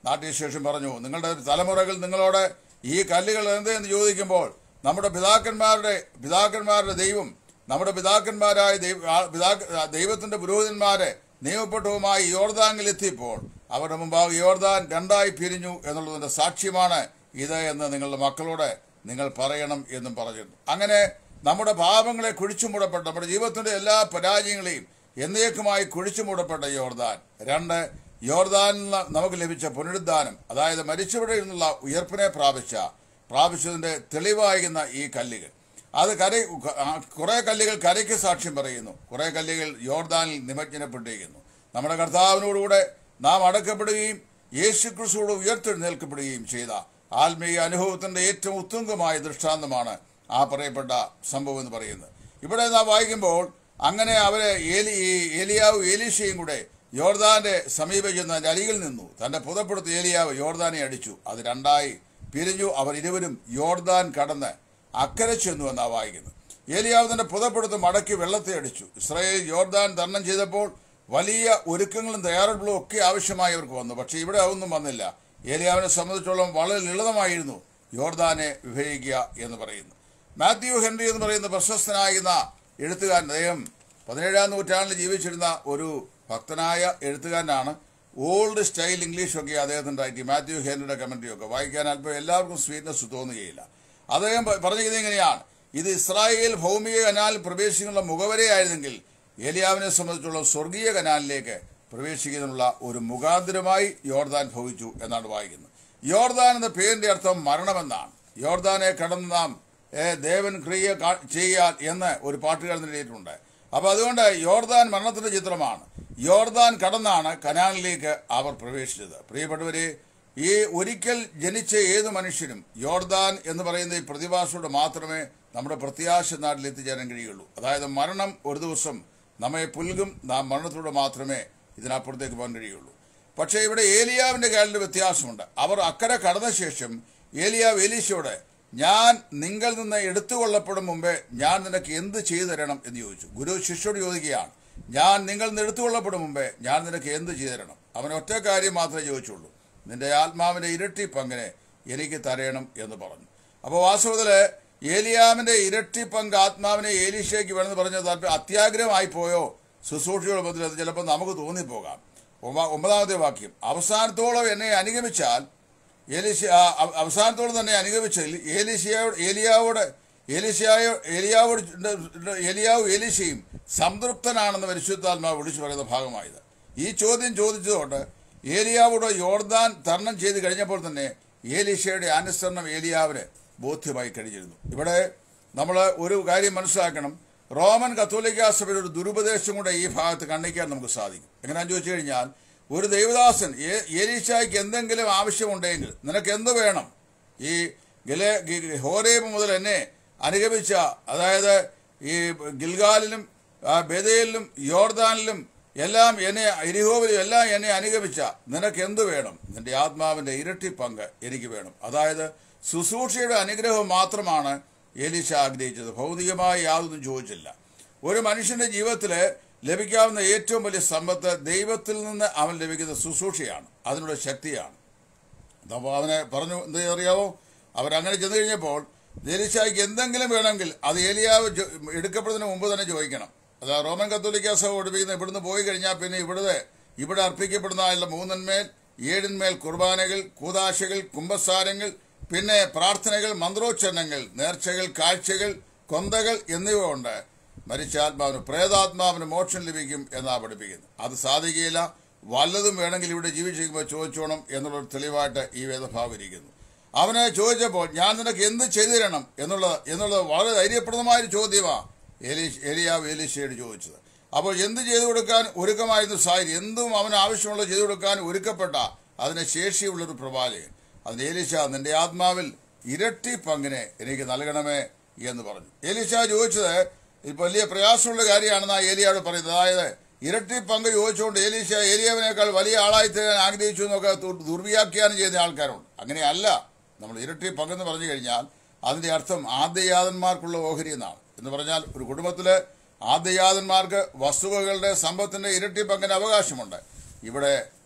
നാട്ടിയ ശേഷം പറഞ്ഞു നിങ്ങളുടെ തലമുറകൾ നിങ്ങളോട് ഈ കല്ലുകൾ എന്ത് എന്ന് ചോദിക്കുമ്പോൾ നമ്മുടെ പിതാക്കന്മാരുടെ പിതാക്കന്മാരുടെ ദൈവം നമ്മുടെ പിതാക്കന്മാരായ ദൈവ ആ- പിതാക്ക- ആ ദൈവത്തിന്റെ പുരോഹിതന്മാരെ നിയമപ്പെട്ടവുമായി യോർദാനിൽ എത്തിയപ്പോൾ അവരുടെ മുമ്പാകെ യോർദാൻ രണ്ടായി പിരിഞ്ഞു എന്നുള്ളതിന്റെ സാക്ഷ്യമാണ് ഇത് എന്ന് നിങ്ങളുടെ മക്കളോട് നിങ്ങൾ പറയണം എന്നും പറഞ്ഞിരുന്നു അങ്ങനെ നമ്മുടെ പാപങ്ങളെ കുഴിച്ചുമൂടപ്പെട്ട നമ്മുടെ ജീവിതത്തിന്റെ എല്ലാ പരാജയങ്ങളെയും എന്നേക്കുമായി കുഴിച്ചുമൂടപ്പെട്ട യോർദാൻ രണ്ട് യോർദാനിൽ നിന്ന് നമുക്ക് ലഭിച്ച പുനരുദ്ധാനം അതായത് മരിച്ചവിടെ നിന്നുള്ള ഉയർപ്പിനെ പ്രാപിച്ച പ്രാപിച്ചതിന്റെ തെളിവായിരുന്ന ഈ കല്ലുകൾ അത് കര കുറെ കല്ലുകൾ കരയ്ക്ക് സാക്ഷ്യം പറയുന്നു കുറെ കല്ലുകൾ യോർദാനിൽ നിമജ്ജനപ്പെട്ടിരിക്കുന്നു നമ്മുടെ കർത്താവിനോടുകൂടെ നാം അടക്കപ്പെടുകയും യേശു ക്രിസ്തുவோട് ഉയർത്തെഴുന്നേൽക്കപ്പെടുകയും ചെയ്ത ആത്മീയ അനുഭവത്തിന്റെ ഏറ്റവും ഉത്തുംഗമായ ദൃഷ്ടാന്തമാണ് ആ പറയപ്പെട്ട സംഭവം എന്ന് പറയുന്നത് ഇവിടെ നാം വായിക്കുമ്പോൾ അങ്ങനെ അവരെ ഏലി ഈ ഏലിയാവും ഏലീശയും കൂടെ യോർദാന്റെ സമീപം ചെന്ന് അതിന്റെ അരികിൽ നിന്നു തന്റെ പുതപ്പെടുത്ത് ഏലിയാവ് യോർദാനെ അടിച്ചു അത് രണ്ടായി പിരിഞ്ഞു അവർ ഇരുവരും യോർദാൻ കടന്ന് അക്കരെ ചെന്നു എന്നാ വായിക്കുന്നത് ഏലിയാവ് തന്റെ പുതപ്പെടുത്ത് മടക്കി വെള്ളത്തെ അടിച്ചു ഇസ്രായേൽ യോർദാൻ തരണം ചെയ്തപ്പോൾ വലിയ ഒരുക്കങ്ങളും തയ്യാറെടുപ്പുകളും ഒക്കെ ആവശ്യമായി അവർക്ക് വന്നു പക്ഷേ ഇവിടെ അതൊന്നും വന്നില്ല ഏലിയാവിനെ സംബന്ധിച്ചോളം വളരെ ലളിതമായിരുന്നു യോർദാനെ വിഭജിക്കുക എന്ന് പറയുന്നു മാത്യു ഹെൻറി എന്ന് പറയുന്ന പ്രശസ്തനായിരുന്ന എഴുത്തുകാരൻ അദ്ദേഹം പതിനേഴാം നൂറ്റാണ്ടിൽ ജീവിച്ചിരുന്ന ഒരു ഭക്തനായ എഴുത്തുകാരനാണ് ഓൾഡ് സ്റ്റൈൽ ഇംഗ്ലീഷൊക്കെ അദ്ദേഹത്തിൻ്റെ റൈറ്റി മാത്യു ഹെൻറിയുടെ കമൻട്രി ഒക്കെ വായിക്കാൻ അല്പം എല്ലാവർക്കും സ്വീറ്റ്നസ് തോന്നുകയില്ല അദ്ദേഹം പ- പറഞ്ഞത് ഇങ്ങനെയാണ് ഇത് ഇസ്രായേൽ ഭൗമിക കനാലിൽ പ്രവേശിക്കുന്ന മുഖവരെയായിരുന്നെങ്കിൽ ഏലിയാവിനെ സംബന്ധിച്ചുള്ള സ്വർഗീയ കനാലിലേക്ക് പ്രവേശിക്കുന്നതിനുള്ള ഒരു മുഖാന്തരമായി യോർദാൻ ഭവിച്ചു എന്നാണ് വായിക്കുന്നത് യോർദാൻ എന്ന പേരിന്റെ അർത്ഥം മരണമെന്നാണ് യോർദാനെ കടന്ന് നാം ഏ, ദേവൻ ക്രിയ കാ- ചെയ്യാൻ എന്ന് ഒരു പാട്ടുകാരൻ എഴുതിയിട്ടുണ്ട് അപ്പൊ അതുകൊണ്ട് യോർദാൻ മരണത്തിന്റെ ചിത്രമാണ് യോർദാൻ കടന്നാണ് കനാലിലേക്ക് അവർ പ്രവേശിച്ചത് പ്രിയപ്പെട്ടവരെ ഈ ഒരിക്കൽ ജനിച്ച ഏത് മനുഷ്യനും യോർദാൻ എന്ന് പറയുന്ന ഈ പ്രതിഭാസത്തോട് മാത്രമേ നമ്മുടെ പ്രത്യാശ നാട്ടിൽ എത്തിച്ചേരാൻ കഴിയുള്ളൂ അതായത് മരണം ഒരു ദിവസം നമ്മെ പുൽകും നാം മരണത്തിലൂടെ മാത്രമേ ഇതിനപ്പുറത്തേക്ക് പോകാൻ കഴിയുള്ളൂ പക്ഷേ ഇവിടെ ഏലിയാവിന്റെ കാലിൽ വ്യത്യാസമുണ്ട് അവർ അക്കരെ കടന്ന ശേഷം ഏലിയാവ് ഏലീശയോട് ഞാൻ നിങ്ങൾ നിന്ന് എടുത്തുകൊള്ളപ്പെടും മുമ്പേ ഞാൻ നിനക്ക് എന്ത് ചെയ്തു തരണം എന്ന് ചോദിച്ചു ഗുരു ശിഷ്യോട് ചോദിക്കുകയാണ് ഞാൻ നിങ്ങൾ നിന്ന് എടുത്തുകൊള്ളപ്പെടും മുമ്പേ ഞാൻ നിനക്ക് എന്ത് ചെയ്തു തരണം അവൻ ഒറ്റ കാര്യം മാത്രമേ ചോദിച്ചുള്ളൂ നിന്റെ ആത്മാവിന്റെ ഇരട്ടി പങ്കിനെ എനിക്ക് തരയണം എന്ന് പറഞ്ഞു അപ്പോൾ വാസ്തവത്തില് ഏലിയാമിന്റെ ഇരട്ടി പങ്ക് ആത്മാവിനെ ഏലീഷയ്ക്ക് വേണമെന്ന് പറഞ്ഞ താല്പര്യം അത്യാഗ്രഹമായി പോയോ ശുശ്രൂഷയുടെ ബന്ധത്തിൽ അത് ചിലപ്പോൾ നമുക്ക് തോന്നിപ്പോകാം ഒമ്പ- ഒമ്പതാമത്തെ വാക്യം അവസാനത്തോളം എന്നെ അനുഗമിച്ചാൽ ഏലീശ ആ, അവ- അവസാനത്തോളം തന്നെ അനുഗമിച്ചതിൽ ഏലീശയോട് ഏലിയാവോട് ഏലീശയായോ ഏലിയാവോട് ഏലിയാവ് ഏലീശയും സംതൃപ്തനാണെന്ന് പരിശുദ്ധാത്മാവ് വിളിച്ചു പറയുന്ന ഭാഗമായത് ഈ ചോദ്യം ചോദിച്ചതുകൊണ്ട് ഏലിയാവോട് യോർദാൻ തരണം ചെയ്ത് കഴിഞ്ഞപ്പോൾ തന്നെ ഏലീശയുടെ അനുസരണം ഏലിയാവിന് ബോധ്യമായി കഴിഞ്ഞിരുന്നു ഇവിടെ നമ്മൾ ഒരു കാര്യം മനസ്സിലാക്കണം റോമൻ കത്തോലിക്ക സഭയുടെ ഒരു ദുരുപദേശം കൂടെ ഈ ഭാഗത്ത് കണ്ണിക്കാൻ നമുക്ക് സാധിക്കും എങ്ങനെയാന്ന് ചോദിച്ചു കഴിഞ്ഞാൽ ഒരു ദൈവദാസൻ ഏ- ഏലീശായ്ക്ക് എന്തെങ്കിലും ആവശ്യമുണ്ടെങ്കിൽ നിനക്ക് എന്ത് വേണം ഈ ഗിലെ ഗി- ഹോരേബ് മുതൽ എന്നെ അനുഗമിച്ച അതായത് ഈ ഗിൽഗാലിലും ആ, ബെതേലിലും യോർദാനിലും എല്ലാം എന്നെ എരിഹോവിലും എല്ലാം എന്നെ അനുഗമിച്ച നിനക്ക് എന്ത് വേണം നിന്റെ ആത്മാവിന്റെ ഇരട്ടി പങ്ക് എനിക്ക് വേണം അതായത് ശുശ്രൂഷയുടെ അനുഗ്രഹം മാത്രമാണ് ഏലീശ ആഗ്രഹിച്ചത് ഭൗതികമായി യാതൊന്നും ചോദിച്ചില്ല ഒരു മനുഷ്യന്റെ ജീവിതത്തിൽ ലഭിക്കാവുന്ന ഏറ്റവും വലിയ സമ്പത്ത് ദൈവത്തിൽ നിന്ന് അവൻ ലഭിക്കുന്ന ശുശ്രൂഷയാണ് അതിനുള്ള ശക്തിയാണ് അപ്പോൾ അവനെ പറഞ്ഞു എന്താ അറിയാവോ അവരങ്ങനെ ചെന്ന് കഴിഞ്ഞപ്പോൾ ഏലിശായ്ക്ക് എന്തെങ്കിലും വേണമെങ്കിൽ അത് ഏലിയാവ് ചോ- എടുക്കപ്പെടുന്നതിന് മുമ്പ് തന്നെ ചോദിക്കണം അത് റോമൻ കത്തോലിക്ക സഭ പഠിപ്പിക്കുന്ന ഇവിടുന്ന് പോയി കഴിഞ്ഞാൽ പിന്നെ ഇവിടുത്തെ ഇവിടെ അർപ്പിക്കപ്പെടുന്ന ആയുള്ള മൂന്നന്മേൽ ഏഴിന്മേൽ കുർബാനകൾ കൂതാശകൾ കുംഭസാരങ്ങൾ പിന്നെ പ്രാർത്ഥനകൾ മന്ത്രോച്ചരണങ്ങൾ നേർച്ചകൾ കാഴ്ചകൾ കൊന്തകൾ എന്നിവ ഉണ്ട് മരിച്ചാത്മാവിന് പ്രേതാത്മാവിന് മോക്ഷം ലഭിക്കും എന്നാ പഠിപ്പിക്കുന്നത് അത് സാധിക്കുകയില്ല വല്ലതും വേണമെങ്കിൽ ഇവിടെ ജീവിച്ചിരിക്കുമ്പോൾ ചോദിച്ചോണം എന്നുള്ളൊരു തെളിവായിട്ട് ഈ വേദഭാവം ഇരിക്കുന്നു അവനെ ചോദിച്ചപ്പോൾ ഞാൻ നിനക്ക് എന്ത് ചെയ്തു തരണം എന്നുള്ളത് എന്നുള്ളത് വളരെ ധൈര്യപ്രദമായ ഒരു ചോദ്യമാണ് ഏലീഷ് ഏലിയാവ് ഏലീശയോട് ചോദിച്ചത് അപ്പോൾ എന്ത് ചെയ്തു കൊടുക്കാൻ ഒരുക്കമായിരുന്നു സായി എന്തും അവന് ആവശ്യമുള്ളത് ചെയ്തു കൊടുക്കാൻ ഒരുക്കപ്പെട്ട അതിന് ശേഷിയുള്ളൊരു പ്രവാചകൻ അതിന് ഏലീശ നിന്റെ ആത്മാവിൽ ഇരട്ടി പങ്കിനെ എനിക്ക് നൽകണമേ എന്ന് പറഞ്ഞു ഏലീശ ചോദിച്ചത് ഇത് വലിയ പ്രയാസമുള്ള കാര്യമാണെന്നാ ഏലിയാവോട് പറയുന്നത് അതായത് ഇരട്ടി പങ്ക് ചോദിച്ചുകൊണ്ട് ഏലീശ ഏലിയാവിനേക്കാൾ വലിയ ആളായി തീരാൻ ആഗ്രഹിച്ചു എന്നൊക്കെ ദുർ- ദുർവ്യാഖ്യാനം ചെയ്യുന്ന ആൾക്കാരുണ്ട് അങ്ങനെയല്ല നമ്മൾ ഇരട്ടി പങ്കെന്ന് പറഞ്ഞു കഴിഞ്ഞാൽ അതിന്റെ അർത്ഥം ആദ്യയാതന്മാർക്കുള്ള ഓഹരി എന്നാണ് എന്ന് പറഞ്ഞാൽ ഒരു കുടുംബത്തിലെ ആദ്യയാതന്മാർക്ക് വസ്തുവകളുടെ സമ്പത്തിന്റെ ഇരട്ടി പങ്കിന് അവകാശമുണ്ട് ഇവിടെ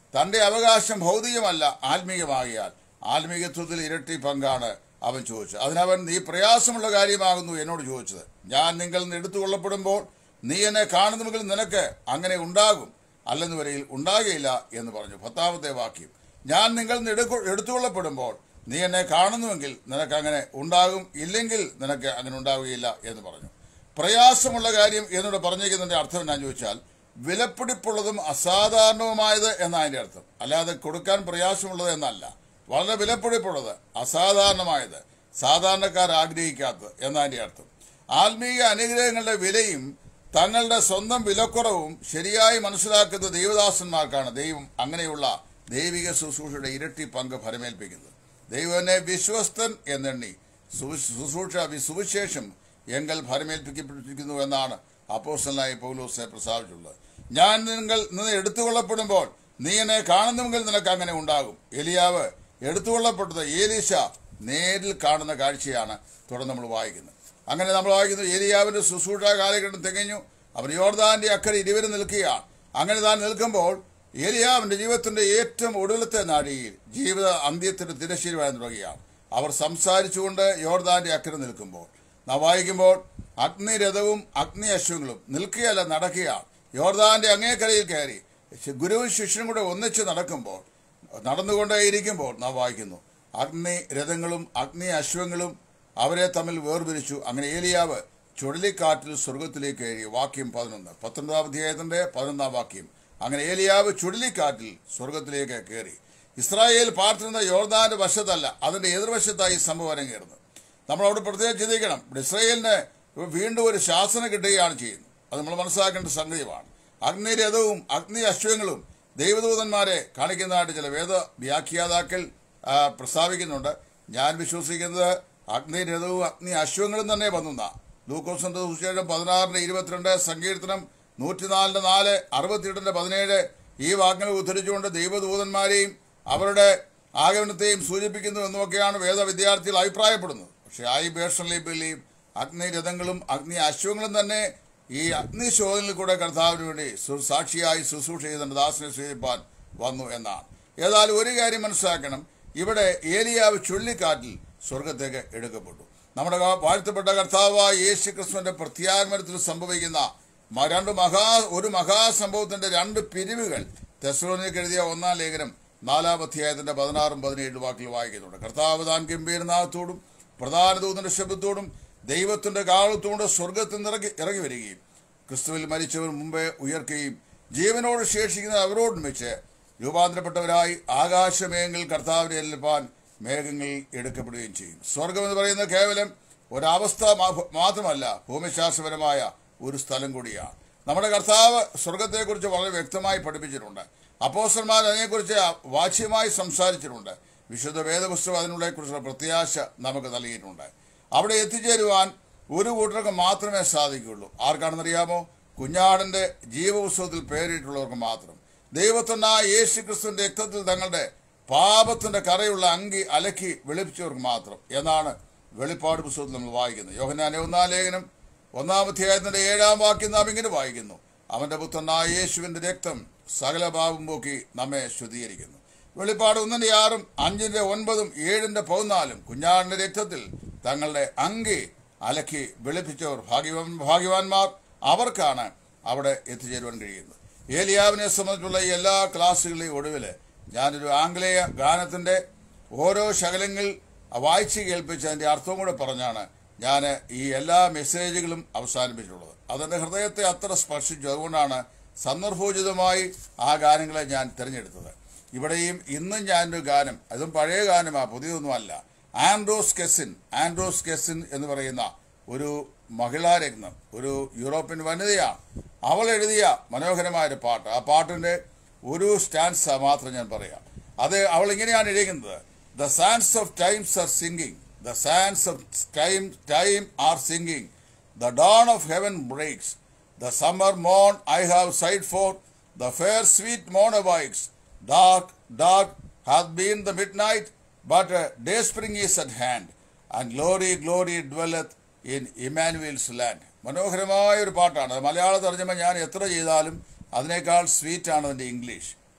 തന്റെ അവകാശം ഭൗതികമല്ല ആത്മീയമാകിയാൽ ആത്മീയത്വത്തിൽ ഇരട്ടി പങ്കാണ് അവൻ ചോദിച്ചത് അതിനവൻ നീ പ്രയാസമുള്ള കാര്യമാകുന്നു എന്നോട് ചോദിച്ചത് ഞാൻ നിങ്ങൾ നിന്ന് എടുത്തുകൊള്ളപ്പെടുമ്പോൾ നീ എന്നെ കാണുന്നുവെങ്കിൽ നിനക്ക് അങ്ങനെ ഉണ്ടാകും അല്ലെന്ന് വരയിൽ ഉണ്ടാകുകയില്ല എന്ന് പറഞ്ഞു പത്താമത്തെ വാക്യം ഞാൻ നിങ്ങൾ നിന്ന് എടുക്കു- എടുത്തുകൊള്ളപ്പെടുമ്പോൾ നീ എന്നെ കാണുന്നുവെങ്കിൽ നിനക്ക് അങ്ങനെ ഉണ്ടാകും ഇല്ലെങ്കിൽ നിനക്ക് അങ്ങനെ ഉണ്ടാവുകയില്ല എന്ന് പറഞ്ഞു പ്രയാസമുള്ള കാര്യം എന്നോട് പറഞ്ഞിരിക്കുന്നതിന്റെ അർത്ഥം എന്നാന്ന് ചോദിച്ചാൽ വിലപിടിപ്പുള്ളതും അസാധാരണവുമായത് എന്നതിന്റെ അർത്ഥം അല്ലാതെ കൊടുക്കാൻ പ്രയാസമുള്ളത് എന്നല്ല വളരെ വിലപിടിപ്പുള്ളത് അസാധാരണമായത് സാധാരണക്കാർ ആഗ്രഹിക്കാത്തത് എന്നതിന്റെ അർത്ഥം ആത്മീയ അനുഗ്രഹങ്ങളുടെ വിലയും തങ്ങളുടെ സ്വന്തം വിലക്കുറവും ശരിയായി മനസ്സിലാക്കുന്ന ദൈവദാസന്മാർക്കാണ് ദൈവം അങ്ങനെയുള്ള ദൈവിക ശുശ്രൂഷയുടെ ഇരട്ടി പങ്ക് ഫലമേൽപ്പിക്കുന്നത് ദൈവം എന്നെ വിശ്വസ്തൻ എന്നെണ്ണി സുവി- ശുശ്രൂഷ വി- സുവിശേഷം എങ്കൽ ഫലമേൽപ്പിക്കപ്പെട്ടിരിക്കുന്നു എന്നാണ് അപ്പോസ്റ്റലായി പൗലോസെ പ്രസ്താവിച്ചുള്ളത് ഞാൻ നിങ്ങൾ നിന്ന് എടുത്തുകൊള്ളപ്പെടുമ്പോൾ നീ എന്നെ കാണുന്നുവെങ്കിൽ നിനക്ക് അങ്ങനെ ഉണ്ടാകും എലിയാവ് എടുത്തുകൊള്ളപ്പെട്ടത് ഏലീശ നേരിൽ കാണുന്ന കാഴ്ചയാണ് തുടർന്ന് നമ്മൾ വായിക്കുന്നത് അങ്ങനെ നമ്മൾ വായിക്കുന്നത് ഏലിയാവിന്റെ ശുശ്രൂഷ കാലഘട്ടം തികഞ്ഞു അവൻ യോർദാന്റെ അക്കരെ ഇരുവരും നിൽക്കുകയാണ് അങ്ങനെ താൻ നിൽക്കുമ്പോൾ ഏലിയാവിന്റെ ജീവിതത്തിന്റെ ഏറ്റവും ഒടുവിലത്തെ നാഴികയിൽ ജീവിത അന്ത്യത്തിന്റെ തിരശ്ശീലമായി തുടങ്ങുകയാണ് അവർ സംസാരിച്ചുകൊണ്ട് യോർദാന്റെ അക്കരെ നിൽക്കുമ്പോൾ നാം വായിക്കുമ്പോൾ അഗ്നിരഥവും അഗ്നി അശ്വങ്ങളും നിൽക്കുകയല്ല നടക്കുകയാണ് യോർദാന്റെ അങ്ങേക്കരയിൽ കയറി ഗുരുവും ശിഷ്യനും കൂടെ ഒന്നിച്ച് നടക്കുമ്പോൾ നടന്നുകൊണ്ടേയിരിക്കുമ്പോൾ നാം വായിക്കുന്നു അഗ്നി രഥങ്ങളും അഗ്നി അശ്വങ്ങളും അവരെ തമ്മിൽ വേർപിരിച്ചു അങ്ങനെ ഏലിയാവ് ചുഴലിക്കാറ്റിൽ സ്വർഗത്തിലേക്ക് കയറി വാക്യം പതിനൊന്ന് പത്തൊൻപതാം അധ്യായത്തിന്റെ പതിനൊന്നാം വാക്യം അങ്ങനെ ഏലിയാവ് ചുഴലിക്കാറ്റിൽ സ്വർഗത്തിലേക്ക് കയറി ഇസ്രായേൽ പാർത്തിരുന്ന യോർദാന്റെ വശത്തല്ല അതിന്റെ എതിർവശത്തായി ഈ സംഭവം അരങ്ങേറുന്നത് നമ്മൾ അവിടെ പ്രത്യേകം ചിന്തിക്കണം ഇവിടെ ഇസ്രായേലിന് വീണ്ടും ഒരു ശാസന കിട്ടുകയാണ് ചെയ്യുന്നത് അത് നമ്മൾ മനസ്സിലാക്കേണ്ട സംഗതിയാണ് അഗ്നിരഥവും അഗ്നി അശ്വങ്ങളും ദൈവദൂതന്മാരെ കാണിക്കുന്നതായിട്ട് ചില വേദ വ്യാഖ്യാതാക്കൾ ആ, പ്രസ്താവിക്കുന്നുണ്ട് ഞാൻ വിശ്വസിക്കുന്നത് അഗ്നിരഥവും അഗ്നി അശ്വങ്ങളും തന്നെ വന്നുന്ന ലൂക്കോസിന്റെ സുശേഷം പതിനാറിന്റെ ഇരുപത്തിരണ്ട് സങ്കീർത്തനം നൂറ്റിനാലിന്റെ നാല് അറുപത്തിയെട്ടിന്റെ പതിനേഴ് ഈ വാക്യങ്ങൾ ഉദ്ധരിച്ചുകൊണ്ട് ദൈവദൂതന്മാരെയും അവരുടെ ആഗമനത്തെയും സൂചിപ്പിക്കുന്നു എന്നൊക്കെയാണ് വേദ വിദ്യാർത്ഥികൾ അഭിപ്രായപ്പെടുന്നത് പക്ഷെ ഐ പേഴ്സണലി ബിലീവ് അഗ്നി രഥങ്ങളും അഗ്നി അശ്വങ്ങളും തന്നെ ഈ അഗ്നിശോധനയിൽ കൂടെ കർത്താവിന് വേണ്ടി സു- സാക്ഷിയായി ശുശ്രൂഷ ചെയ്ത ദാസനെ സ്വീകരിപ്പാൻ വന്നു എന്നാണ് ഏതായാലും ഒരു കാര്യം മനസ്സിലാക്കണം ഇവിടെ ഏലിയാവ് ചുഴലിക്കാറ്റിൽ സ്വർഗത്തേക്ക് എടുക്കപ്പെട്ടു നമ്മുടെ ക- വാഴ്ത്തപ്പെട്ട കർത്താവായ യേശു ക്രിസ്തുവിന്റെ പ്രത്യാഗമനത്തിൽ സംഭവിക്കുന്ന മ- രണ്ട് മഹാ ഒരു മഹാസംഭവത്തിന്റെ രണ്ട് പിരിവുകൾ തെസ്ലോനിക്ക് എഴുതിയ ഒന്നാം ലേഖനം നാലാം അധ്യായത്തിന്റെ പതിനാറും പതിനേഴ് വാക്കിൽ വായിക്കുന്നുണ്ട് കർത്താവ് താൻ ഗംഭീരനാഥത്തോടും പ്രധാന ദൂതന്റെ ശബ്ദത്തോടും ദൈവത്തിന്റെ കാലത്തോടും സ്വർഗത്തിൽ നിന്ന് ഇറങ്ങി ഇറങ്ങി വരികയും ക്രിസ്തുവിൽ മരിച്ചവർ മുമ്പേ ഉയർക്കുകയും ജീവനോട് ശേഷിക്കുന്ന അവരോടും വെച്ച് രൂപാന്തരപ്പെട്ടവരായി ആകാശമേഘങ്ങൾ കർത്താവിനെ ഏൽപ്പാൻ മേഘങ്ങൾ എടുക്കപ്പെടുകയും ചെയ്യും സ്വർഗം എന്ന് പറയുന്നത് കേവലം ഒരവസ്ഥ മാ- മാത്രമല്ല ഭൂമിശാസ്ത്രപരമായ ഒരു സ്ഥലം കൂടിയാണ് നമ്മുടെ കർത്താവ് സ്വർഗത്തെക്കുറിച്ച് വളരെ വ്യക്തമായി പഠിപ്പിച്ചിട്ടുണ്ട് അപ്പോസ്റ്റന്മാർ അതിനെക്കുറിച്ച് വാച്യമായി സംസാരിച്ചിട്ടുണ്ട് വിശുദ്ധ വേദപുസ്തകം അതിനുള്ളതിനെക്കുറിച്ചുള്ള പ്രത്യാശ നമുക്ക് നൽകിയിട്ടുണ്ട് അവിടെ എത്തിച്ചേരുവാൻ ഒരു കൂട്ടർക്ക് മാത്രമേ സാധിക്കുകയുള്ളൂ ആർക്കാണെന്നറിയാമോ കുഞ്ഞാടിന്റെ ജീവപുസ്തകത്തിൽ പേരിട്ടുള്ളവർക്ക് മാത്രം ദൈവത്തിനായ യേശു ക്രിസ്തുവിന്റെ രക്തത്തിൽ തങ്ങളുടെ പാപത്തിന്റെ കറയുള്ള അങ്കി അലക്കി വെളുപ്പിച്ചവർക്ക് മാത്രം എന്നാണ് വെളിപ്പാട് പുസ്തകത്തിൽ നമ്മൾ വായിക്കുന്നത് യോഹനാനെ ഒന്നാം ലേഖനം ഒന്നാം അധ്യായത്തിന്റെ ഏഴാം വാക്യം നാം ഇങ്ങനെ വായിക്കുന്നു അവന്റെ പുത്രനായ യേശുവിന്റെ രക്തം സകല പാപം പോക്കി നമ്മെ ശുദ്ധീകരിക്കുന്നു വെളിപ്പാട് ഒന്നിന്റെ ആറും അഞ്ചിന്റെ ഒൻപതും ഏഴിന്റെ പതിനാലും കുഞ്ഞാടിന്റെ രക്തത്തിൽ തങ്ങളുടെ അങ്കി അലക്കി വെളുപ്പിച്ചവർ ഭാഗ്യവാൻ ഭാഗ്യവാന്മാർ അവർക്കാണ് അവിടെ എത്തിച്ചേരുവാൻ കഴിയുന്നത് ഏലിയാവിനെ സംബന്ധിച്ചുള്ള ഈ എല്ലാ ക്ലാസ്സുകളുടെയും ഒടുവിൽ ഞാനൊരു ആംഗലേയ ഗാനത്തിന്റെ ഓരോ ശകലങ്ങൾ വായിച്ച് കേൾപ്പിച്ച് അതിന്റെ അർത്ഥവും കൂടെ പറഞ്ഞാണ് ഞാൻ ഈ എല്ലാ മെസ്സേജുകളും അവസാനിപ്പിച്ചിട്ടുള്ളത് അതെന്റെ ഹൃദയത്തെ അത്ര സ്പർശിച്ചു അതുകൊണ്ടാണ് സന്ദർഭോചിതമായി ആ ഗാനങ്ങളെ ഞാൻ തിരഞ്ഞെടുത്തത് ഇവിടെയും ഇന്നും ഞാനൊരു ഗാനം അതും പഴയ ഗാനമാണ് പുതിയതൊന്നുമല്ല ആൻഡ്രോസ് കെസിൻ ആൻഡ്രോസ് കെസിൻ എന്ന് പറയുന്ന ഒരു മഹിളാ രത്നം ഒരു യൂറോപ്യൻ വനിതയാണ് അവൾ എഴുതിയ മനോഹരമായ ഒരു പാട്ട് ആ പാട്ടിന്റെ ഒരു സ്റ്റാൻസ മാത്രം ഞാൻ പറയാം അത് അവൾ ഇങ്ങനെയാണ് എഴുതുന്നത് the sands of times are singing the sands of time time are singing the dawn of heaven breaks The summer morn I have sighed for, the fair sweet morn awakes. Dark, dark hath been the midnight, but uh, day spring is at hand, and glory, glory dwelleth in Emmanuel's land. മനോഹരമായ ഒരു പാട്ടാണ് അത് മലയാള തർജ്ജമ ഞാൻ എത്ര ചെയ്താലും അതിനേക്കാൾ സ്വീറ്റ് ആണ് അതിന്റെ ഇംഗ്ലീഷ്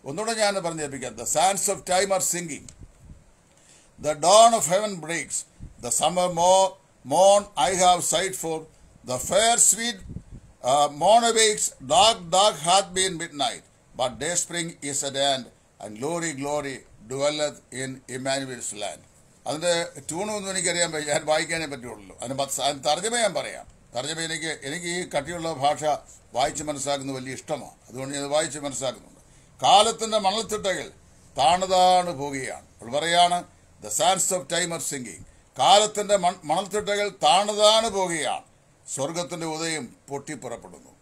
ഒന്നുകൂടെ ഞാൻ പറഞ്ഞേൽപ്പിക്കാം the sands of time are singing The dawn of heaven breaks. The summer mo- morn I have sight for. The fair sweet uh, morn awakes. Dark, dark hath been midnight. But day spring is at hand, and glory, glory dwelleth in Emmanuel's land. അതിന്റെ ട്യൂണൊന്നും എനിക്കറിയാൻ പറ്റും ഞാൻ വായിക്കാനേ പറ്റുള്ളൂ അതിന് പത്ത് സ- അതിന് തർജ്ജമ ഞാൻ പറയാം തർജ്ജമ എനിക്ക് എനിക്ക് ഈ കട്ടിയുള്ള ഭാഷ വായിച്ച് മനസ്സിലാക്കുന്നത് വലിയ ഇഷ്ടമാണ് അതുകൊണ്ട് ഞാൻ ഇത് വായിച്ച് മനസ്സിലാക്കുന്നുണ്ട് കാലത്തിന്റെ മണൽത്തിട്ടകൾ താണു താണു പോവുകയാണ് അവൾ പറയാണ് the sands of time of singing കാലത്തിന്റെ മൺ- മണൽത്തിട്ടകൾ താണു താണു പോവുകയാണ് സ്വർഗത്തിന്റെ ഉദയം പൊട്ടിപ്പുറപ്പെടുന്നു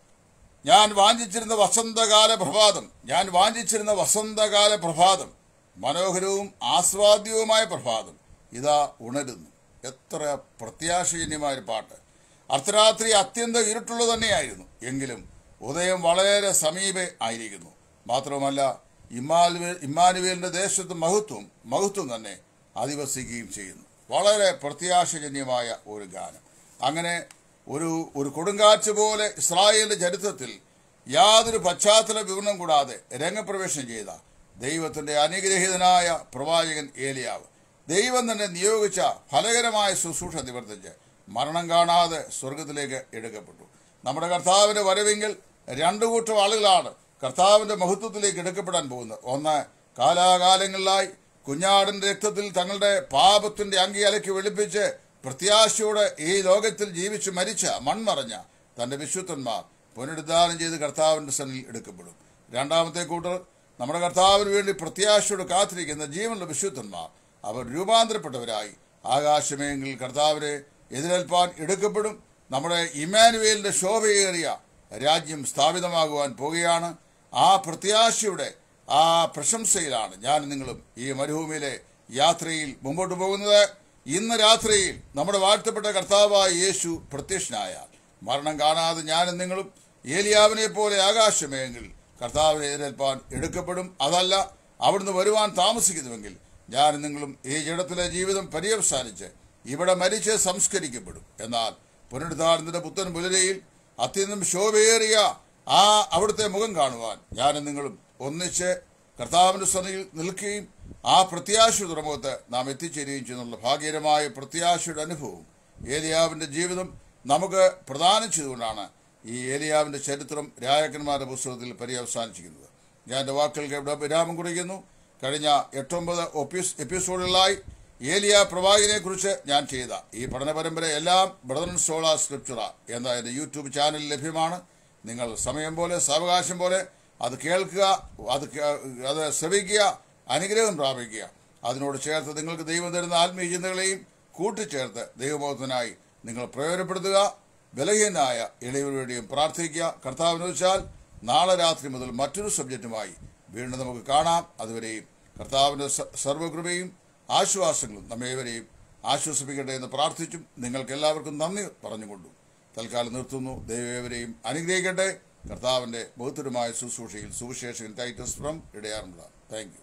ഞാൻ വാഞ്ചിച്ചിരുന്ന വസന്തകാല പ്രഭാതം ഞാൻ വാഞ്ചിച്ചിരുന്ന വസന്തകാല പ്രഭാതം മനോഹരവും ആസ്വാദ്യവുമായ പ്രഭാതം ഇതാ ഉണരുന്നു എത്ര പ്രത്യാശജന്യമായ ഒരു പാട്ട് അർദ്ധരാത്രി അത്യന്തം ഇരുട്ടുള്ളത് തന്നെയായിരുന്നു എങ്കിലും ഉദയം വളരെ സമീപേ ആയിരിക്കുന്നു മാത്രമല്ല ഇമ്മാനുവേൽ ഇമ്മാനുവേലിന്റെ ദേശത്ത് മഹത്വം മഹത്വം തന്നെ അധിവസിക്കുകയും ചെയ്യുന്നു വളരെ പ്രത്യാശജന്യമായ ഒരു ഗാനം അങ്ങനെ ഒരു ഒരു കൊടുങ്കാറ്റ് പോലെ ഇസ്രായേലിന്റെ ചരിത്രത്തിൽ യാതൊരു പശ്ചാത്തല വിവരണം കൂടാതെ രംഗപ്രവേശനം ചെയ്ത ദൈവത്തിന്റെ അനുഗ്രഹീതനായ പ്രവാചകൻ ഏലിയാവ് ദൈവം തന്നെ നിയോഗിച്ച ഫലകരമായ ശുശ്രൂഷ നിവർത്തിച്ച് മരണം കാണാതെ സ്വർഗത്തിലേക്ക് എടുക്കപ്പെട്ടു നമ്മുടെ കർത്താവിന്റെ വരവെങ്കിൽ രണ്ടു കൂട്ടം ആളുകളാണ് കർത്താവിന്റെ മഹത്വത്തിലേക്ക് എടുക്കപ്പെടാൻ പോകുന്നത് ഒന്ന് കാലാകാലങ്ങളിലായി കുഞ്ഞാടിന്റെ രക്തത്തിൽ തങ്ങളുടെ പാപത്തിന്റെ അങ്കി അലക്കി വെളുപ്പിച്ച് പ്രത്യാശയോടെ ഈ ലോകത്തിൽ ജീവിച്ച് മരിച്ച മൺമറഞ്ഞ തന്റെ വിശുദ്ധന്മാർ പുനരുദ്ധാനം ചെയ്ത് കർത്താവിന്റെ സന്നിൽ എടുക്കപ്പെടും രണ്ടാമത്തെ കൂട്ടർ നമ്മുടെ കർത്താവിന് വേണ്ടി പ്രത്യാശയോട് കാത്തിരിക്കുന്ന ജീവനുള്ള വിശുദ്ധന്മാർ അവർ രൂപാന്തരപ്പെട്ടവരായി ആകാശമേങ്കിൽ കർത്താവിനെ എതിരേൽപ്പാൻ എടുക്കപ്പെടും നമ്മുടെ ഇമാനുവേലിന്റെ ശോഭയേറിയ രാജ്യം സ്ഥാപിതമാകുവാൻ പോവുകയാണ് ആ പ്രത്യാശയുടെ ആ പ്രശംസയിലാണ് ഞാൻ നിങ്ങളും ഈ മരുഭൂമിയിലെ യാത്രയിൽ മുമ്പോട്ട് പോകുന്നത് ഇന്ന് രാത്രിയിൽ നമ്മുടെ വാഴ്ത്തപ്പെട്ട കർത്താവായ യേശു പ്രത്യക്ഷനായാൽ മരണം കാണാതെ ഞാനും നിങ്ങളും ഏലിയാവിനെ പോലെ ആകാശമേങ്കിൽ കർത്താവിനെ എതിരേൽപ്പാൻ എടുക്കപ്പെടും അതല്ല അവിടുന്ന് വരുവാൻ താമസിക്കുന്നുവെങ്കിൽ ഞാനും നിങ്ങളും ഈ ജഡത്തിലെ ജീവിതം പര്യവസാനിച്ച് ഇവിടെ മരിച്ച് സംസ്കരിക്കപ്പെടും എന്നാൽ പുനരുദ്ധാരണത്തിന്റെ പുത്തൻ പുലരയിൽ അത്യന്തം ശോഭയേറിയ ആ അവിടുത്തെ മുഖം കാണുവാൻ ഞാനും നിങ്ങളും ഒന്നിച്ച് കർത്താവിന്റെ സന്നിധിയിൽ നിൽക്കുകയും ആ പ്രത്യാശ തുറമുഖത്ത് നാം എത്തിച്ചേരുകയും ചെയ്യുന്നുള്ള ഭാഗ്യകരമായ പ്രത്യാശയുടെ അനുഭവം ഏലിയാവിന്റെ ജീവിതം നമുക്ക് പ്രദാനം ചെയ്തുകൊണ്ടാണ് ഈ ഏലിയാവിന്റെ ചരിത്രം രാജാക്കന്മാരുടെ പുസ്തകത്തിൽ പര്യവസാനിച്ചിരിക്കുന്നത് ഞാൻ എൻ്റെ വാക്കുകൾക്ക് ഇവിടെ വിരാമം കുറിക്കുന്നു കഴിഞ്ഞ എട്ടൊമ്പത് ഒപ്പീസ് എപ്പിസോഡുകളായി ഏലിയ പ്രവാചകനെ കുറിച്ച് ഞാൻ ചെയ്ത ഈ പഠന പരമ്പര എല്ലാം ബ്രദറൻ സോള സ്ക്രിപ്ചറ എന്ന എൻ്റെ യൂട്യൂബ് ചാനലിൽ ലഭ്യമാണ് നിങ്ങൾ സമയം പോലെ സാവകാശം പോലെ അത് കേൾക്കുക അത് കേ- അത് ശ്രവിക്കുക അനുഗ്രഹം പ്രാപിക്കുക അതിനോട് ചേർത്ത് നിങ്ങൾക്ക് ദൈവം തരുന്ന ആത്മീയ ചിന്തകളെയും കൂട്ടിച്ചേർത്ത് ദൈവബോധത്തിനായി നിങ്ങൾ പ്രയോജനപ്പെടുത്തുക ബലഹീനായ ഇളയവരുടെ വേണ്ടിയും പ്രാർത്ഥിക്കുക കർത്താവിന് വെച്ചാൽ നാളെ രാത്രി മുതൽ മറ്റൊരു സബ്ജക്റ്റുമായി വീണ്ടും നമുക്ക് കാണാം അതുവരെയും കർത്താവിന്റെ സ- സർവ്വകൃപയും ആശ്വാസങ്ങളും നമ്മേവരെയും ആശ്വസിപ്പിക്കട്ടെ എന്ന് പ്രാർത്ഥിച്ചും നിങ്ങൾക്ക് എല്ലാവർക്കും നന്ദി പറഞ്ഞുകൊണ്ടും തൽക്കാലം നിർത്തുന്നു ദൈവേവരെയും അനുഗ്രഹിക്കട്ടെ കർത്താവിന്റെ ബഹുത്തരമായ ശുശ്രൂഷയിൽ സുവിശേഷകൻ ടൈറ്റസ് ഫ്രം ഇടയാറുമുള്ള താങ്ക് യു